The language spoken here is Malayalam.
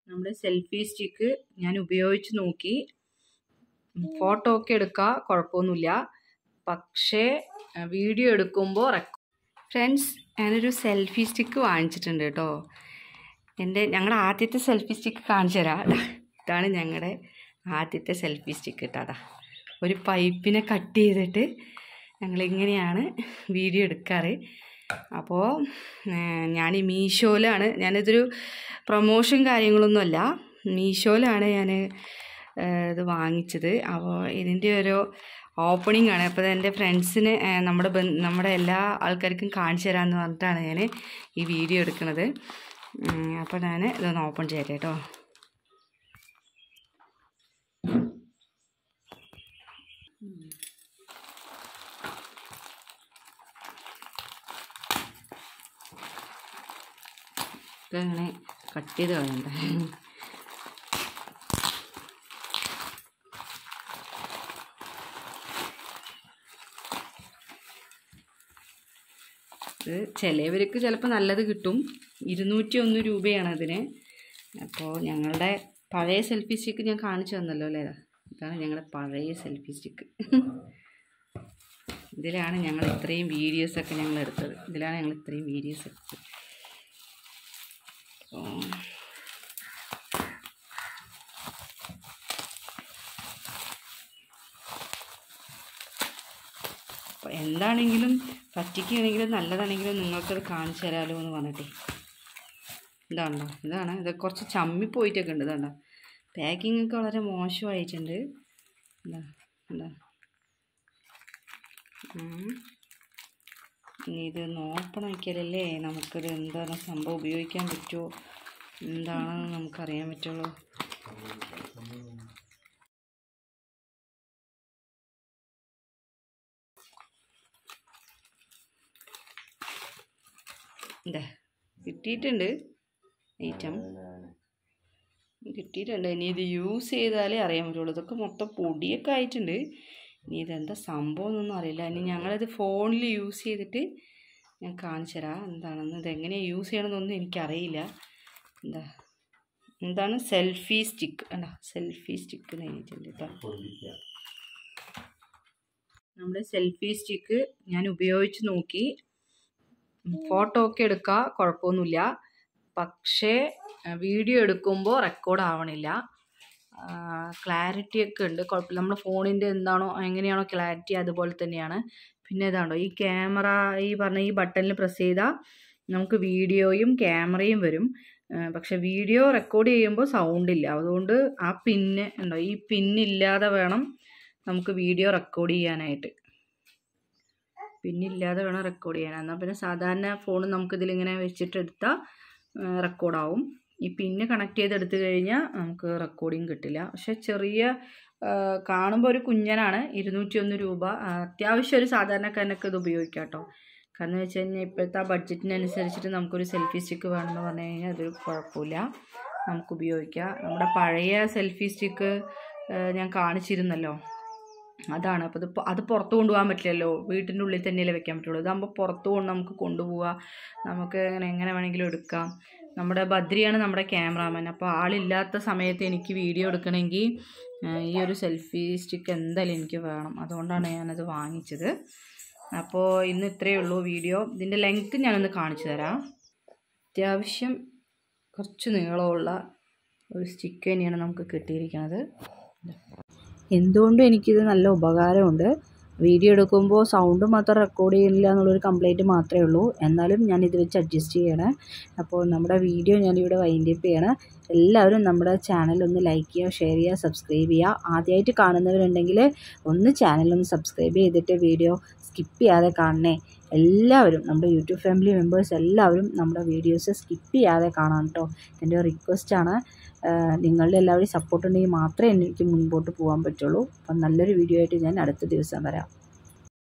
നമ്മുടെ സെൽഫി സ്റ്റിക്ക് ഞാൻ ഉപയോഗിച്ച് നോക്കി ഫോട്ടോ ഒക്കെ എടുക്കുക കുഴപ്പമൊന്നുമില്ല പക്ഷേ വീഡിയോ എടുക്കുമ്പോൾ റെക്കോ ഫ്രണ്ട്സ് ഞാനൊരു സെൽഫി സ്റ്റിക്ക് വാങ്ങിച്ചിട്ടുണ്ട് കേട്ടോ എൻ്റെ ഞങ്ങളുടെ ആദ്യത്തെ സെൽഫി സ്റ്റിക്ക് കാണിച്ചു തരാം ദാ, ഇതാണ് ഞങ്ങളുടെ ആദ്യത്തെ സെൽഫി സ്റ്റിക്ക് കേട്ടോ ഒരു പൈപ്പിനെ കട്ട് ചെയ്തിട്ട് ഞങ്ങളിങ്ങനെയാണ് വീഡിയോ എടുക്കാറ് അപ്പോൾ ഞാൻ ഈ മീഷോയിലാണ് ഞാനിതൊരു പ്രൊമോഷൻ കാര്യങ്ങളൊന്നുമല്ല മീഷോയിലാണ് ഞാൻ ഇത് വാങ്ങിച്ചത് അപ്പോൾ ഇതിൻ്റെ ഒരു ഓപ്പണിംഗ് ആണ് അപ്പോൾ എൻ്റെ ഫ്രണ്ട്സിന് നമ്മുടെ ബന്ധ നമ്മുടെ എല്ലാ ആൾക്കാർക്കും കാണിച്ചു തരാമെന്ന് പറഞ്ഞിട്ടാണ് ഞാൻ ഈ വീഡിയോ എടുക്കുന്നത് ഉം, അപ്പോൾ ഞാൻ ഇതൊന്ന് ഓപ്പൺ ചെയ്യട്ടെ കേട്ടോ ഇങ്ങനെ കട്ട് ചെയ്ത് കളയണ്ട ഇത് ചിലവർക്ക് ചിലപ്പോൾ നല്ലത് കിട്ടും ഇരുന്നൂറ്റി ഒന്ന് രൂപയാണ് അതിന് അപ്പോൾ ഞങ്ങളുടെ പഴയ സെൽഫി സ്റ്റിക്ക് ഞാൻ കാണിച്ചു തന്നല്ലോ അല്ലേ ഇതാണ് ഞങ്ങളുടെ പഴയ സെൽഫി സ്റ്റിക്ക് ഇതിലാണ് ഞങ്ങൾ ഇത്രയും വീഡിയോസൊക്കെ ഞങ്ങൾ എടുത്തത് ഇതിലാണ് ഞങ്ങൾ ഇത്രയും വീഡിയോസ് എടുത്തത് അപ്പോൾ അപ്പോൾ എന്താണെങ്കിലും പറ്റിക്കുകയാണെങ്കിലും നല്ലതാണെങ്കിലും നിങ്ങൾക്കത് കാണിച്ചു തരാമല്ലോ എന്ന് പറഞ്ഞിട്ടേ ഇതാണ്ടോ ഇതാണ് ഇത് കുറച്ച് ചമ്മി പോയിട്ടൊക്കെ ഉണ്ട് ഇതാണ്ടോ പാക്കിംഗ് ഒക്കെ വളരെ മോശമായിട്ടുണ്ട് എന്താ എന്താ ഉം. ഇനി ഇത് ഓപ്പൺ ആക്കിയാലല്ലേ നമുക്കൊരു എന്താണ് സംഭവം ഉപയോഗിക്കാൻ പറ്റുമോ എന്താണെന്ന് നമുക്കറിയാൻ പറ്റുള്ളൂ എന്താ കിട്ടിയിട്ടുണ്ട് ഐറ്റം കിട്ടിയിട്ടുണ്ട് ഇനി ഇത് യൂസ് ചെയ്താലേ അറിയാൻ പറ്റുള്ളൂ ഇതൊക്കെ മൊത്തം പൊടിയൊക്കെ ആയിട്ടുണ്ട് ഇനി ഇതെന്താ സംഭവം എന്നൊന്നും അറിയില്ല ഇനി ഞങ്ങളിത് ഫോണിൽ യൂസ് ചെയ്തിട്ട് ഞാൻ കാണിച്ചു തരാം എന്താണെന്ന് ഇതെങ്ങനെയാണ് യൂസ് ചെയ്യണമെന്നൊന്നും എനിക്കറിയില്ല എന്താ എന്താണ് സെൽഫി സ്റ്റിക്ക് അല്ല സെൽഫി സ്റ്റിക്ക് എന്ന് എഴുതിയിട്ടുണ്ട് കേട്ടോ നമ്മുടെ സെൽഫി സ്റ്റിക്ക് ഞാൻ ഉപയോഗിച്ച് നോക്കി ഫോട്ടോ ഒക്കെ എടുക്കുക കുഴപ്പമൊന്നുമില്ല പക്ഷേ വീഡിയോ എടുക്കുമ്പോൾ റെക്കോർഡ് ആവണില്ല ക്ലാരിറ്റി ഒക്കെ ഉണ്ട് കുഴപ്പമില്ല നമ്മുടെ ഫോണിൻ്റെ എന്താണോ എങ്ങനെയാണോ ക്ലാരിറ്റി അതുപോലെ തന്നെയാണ് പിന്നെ ഇതാണ്ടോ ഈ ക്യാമറ ഈ പറഞ്ഞ ഈ ബട്ടണിൽ പ്രസ് ചെയ്താൽ നമുക്ക് വീഡിയോയും ക്യാമറയും വരും ആ, പക്ഷെ വീഡിയോ റെക്കോർഡ് ചെയ്യുമ്പോൾ സൗണ്ട് ഇല്ല അതുകൊണ്ട് ആ പിന്ന് ഉണ്ടോ ഈ പിന്നില്ലാതെ വേണം നമുക്ക് വീഡിയോ റെക്കോർഡ് ചെയ്യാനായിട്ട് പിന്നില്ലാതെ വേണം റെക്കോർഡ് ചെയ്യാൻ എന്നാൽ പിന്നെ സാധാരണ ഫോൺ നമുക്കിതിലിങ്ങനെ വെച്ചിട്ടെടുത്താൽ റെക്കോർഡാവും ഈ പിന്ന് കണക്ട് ചെയ്തെടുത്തു കഴിഞ്ഞാൽ നമുക്ക് റെക്കോർഡിങ് കിട്ടില്ല പക്ഷെ ചെറിയ കാണുമ്പോൾ ഒരു കുഞ്ഞനാണ് ഇരുന്നൂറ്റി ഒന്ന് രൂപ ആ, അത്യാവശ്യം ഒരു സാധാരണക്കാരനൊക്കെ ഇത് ഉപയോഗിക്കാം കേട്ടോ കാരണം എന്ന് വെച്ച് കഴിഞ്ഞാൽ ഇപ്പോഴത്തെ ആ ബഡ്ജറ്റിനനുസരിച്ചിട്ട് നമുക്കൊരു സെൽഫി സ്റ്റിക്ക് വേണമെന്ന് പറഞ്ഞു കഴിഞ്ഞാൽ അതൊരു കുഴപ്പമില്ല നമുക്ക് ഉപയോഗിക്കാം നമ്മുടെ പഴയ സെൽഫി സ്റ്റിക്ക് ഞാൻ കാണിച്ചിരുന്നല്ലോ അതാണ് അപ്പോൾ ഇത് പൊ- അത് പുറത്ത് കൊണ്ടുപോകാൻ പറ്റില്ലല്ലോ വീട്ടിൻ്റെ ഉള്ളിൽ തന്നെയല്ലേ വെക്കാൻ പറ്റുള്ളൂ ഇതാകുമ്പോൾ പുറത്ത് കൊണ്ട് നമുക്ക് കൊണ്ടുപോവാം നമുക്ക് അങ്ങനെ എങ്ങനെ വേണമെങ്കിലും എടുക്കാം നമ്മുടെ ബദ്രിയാണ് നമ്മുടെ ക്യാമറാമാൻ അപ്പോൾ ആളില്ലാത്ത സമയത്ത് എനിക്ക് വീഡിയോ എടുക്കണമെങ്കിൽ ഏഹ്, ഈ ഒരു സെൽഫി സ്റ്റിക്ക് എന്തായാലും എനിക്ക് വേണം അതുകൊണ്ടാണ് ഞാനത് വാങ്ങിച്ചത് അപ്പോൾ ഇന്ന് ഇത്രയേ ഉള്ളൂ വീഡിയോ ഇതിൻ്റെ ലെങ്ത്ത് ഞാനൊന്ന് കാണിച്ചു തരാം അത്യാവശ്യം കുറച്ച് നീളമുള്ള ഒരു സ്റ്റിക്ക് തന്നെയാണ് നമുക്ക് കിട്ടിയിരിക്കുന്നത് എന്തുകൊണ്ടും എനിക്കിത് നല്ല ഉപകാരമുണ്ട് വീഡിയോ എടുക്കുമ്പോൾ സൗണ്ട് മാത്രം റെക്കോർഡ് ചെയ്യുന്നില്ല എന്നുള്ളൊരു കംപ്ലൈൻറ്റ് മാത്രമേ ഉള്ളൂ എന്നാലും ഞാൻ ഇത് വെച്ച് അഡ്ജസ്റ്റ് ചെയ്യണേ അപ്പോൾ നമ്മുടെ വീഡിയോ ഞാനിവിടെ വൈൻഡ് അപ്പ് ചെയ്യണം എല്ലാവരും നമ്മുടെ ചാനൽ ഒന്ന് ലൈക്ക് ചെയ്യുക ഷെയർ ചെയ്യുക സബ്സ്ക്രൈബ് ചെയ്യുക ആദ്യമായിട്ട് കാണുന്നവരുണ്ടെങ്കിൽ ഒന്ന് ചാനലൊന്ന് സബ്സ്ക്രൈബ് ചെയ്തിട്ട് വീഡിയോ സ്കിപ്പ് ചെയ്യാതെ കാണണേ എല്ലാവരും നമ്മുടെ യൂട്യൂബ് ഫാമിലി മെമ്പേഴ്സ് എല്ലാവരും നമ്മുടെ വീഡിയോസ് സ്കിപ്പ് ചെയ്യാതെ കാണാം കേട്ടോ എൻ്റെ റിക്വസ്റ്റാണ് നിങ്ങളുടെ എല്ലാവരുടെയും സപ്പോർട്ട് ഉണ്ടെങ്കിൽ മാത്രമേ എനിക്ക് മുൻപോട്ട് പോകാൻ പറ്റുള്ളൂ അപ്പം നല്ലൊരു വീഡിയോ ആയിട്ട് ഞാൻ അടുത്ത ദിവസം വരാം